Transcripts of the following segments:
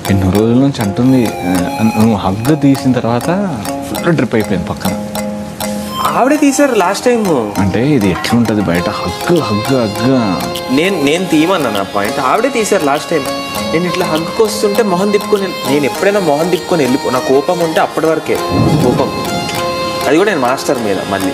ఎన్నో రోజుల నుంచి అంటుంది ఆ, నువ్వు హగ్గు తీసిన తర్వాత ఫుల్ డ్రిప్ అయిపోయింది పక్కన ఆవిడే తీశారు లాస్ట్ టైం అంటే ఇది ఎట్లుంటుంది బయట హగ్గు హగ్గు హగ్గు నేను నేను తీయమన్నా నా పాయింట్ ఆవిడే తీశారు లాస్ట్ టైం నేను ఇట్లా హగ్గుకి వస్తుంటే మొహం తిప్పుకొని వెళ్ళి- నేను ఎప్పుడైనా మొహం తిప్పుకొని వెళ్ళిపో నా కోపం ఉంటే అప్పటి వరకే కోపం అది కూడా నేను మాస్టర్ మీద మళ్ళీ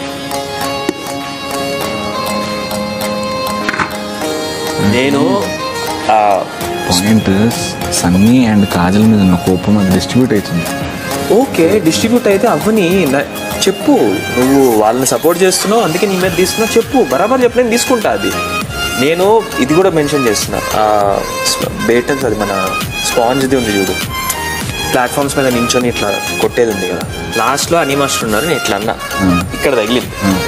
నేను ఆ, పాయింట్ సన్నీ అండ్ కాజల్ మీద ఉన్న కోపం అది డిస్ట్రిబ్యూట్ అవుతుంది ఓకే డిస్ట్రిబ్యూట్ అయితే అవ్వని నా- చెప్పు నువ్వు వాళ్ళని సపోర్ట్ చేస్తున్నావు అందుకే నీ మీద తీసుకున్నావు చెప్పు బరాబర్ చెప్పు నేను తీసుకుంటా అది నేను ఇది కూడా మెన్షన్ చేస్తున్నా బేటన్స్ అది మన స్పాంజ్ది ఉంది చూడు ప్లాట్ఫామ్స్ మీద నించొని ఇట్లా కొట్టేది ఉంది కదా లాస్ట్లో అని మాస్టర్ ఉన్నారు నేను ఇట్లా అన్నా ఇక్కడ తగిలింది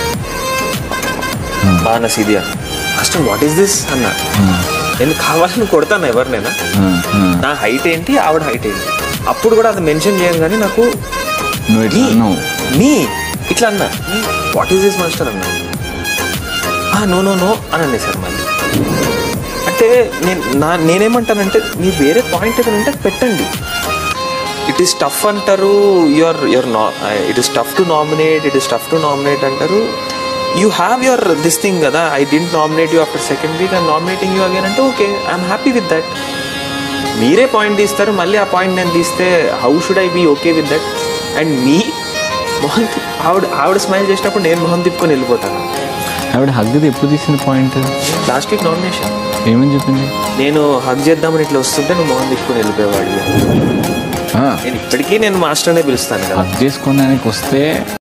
బాగా సీది అని మాస్టర్ వాట్ ఈస్ దిస్ అన్నా నేను కావాలని కొడతాను ఎవరినైనా నా హైట్ ఏంటి ఆవిడ హైట్ ఏంటి అప్పుడు కూడా అది మెన్షన్ చేయను కానీ నాకు నువ్వు ఇట్లా అన్నావు నీ ఇట్లా అన్నా వాట్ ఈస్ దిస్ మాస్టర్ అన్నా నో నో నో అని అనేసారు మళ్ళీ అంటే నేను నా నేనేమంటానంటే మీ వేరే పాయింట్ ఏదైనా ఉంటే పెట్టండి ఇట్ ఈస్ టఫ్ అంటారు యువర్ యువర్ నా it is tough to nominate it is tough to nominate అంటారు you have your this thing కదా I didn't nominate you after second week I'm nominating you again అంటే okay I'm happy with that మీరే point తీస్తారు మళ్ళీ ఆ point నేను తీస్తే how should I be okay with that and మీ మొహం తిప్- ఆవిడ ఆవిడ స్మైల్ చేసినప్పుడు నేను మొహం తిప్పుకొని వెళ్ళిపోతాను ఆవిడ హగ్గుది ఎప్పుడు తీసింది పాయింట్ లాస్ట్ వీక్ నామినేషన్ ఏమని చెప్పింది నేను హగ్ చేద్దామని ఇట్లా వస్తుంటే నువ్వు మొహం తిప్పుకొని వెళ్ళిపోయేవాడివి ఆ, నేను ఇప్పటికీ నేను మాస్టర్ అనే పిలుస్తాను కదా హగ్ చేసుకోవడానికి వస్తే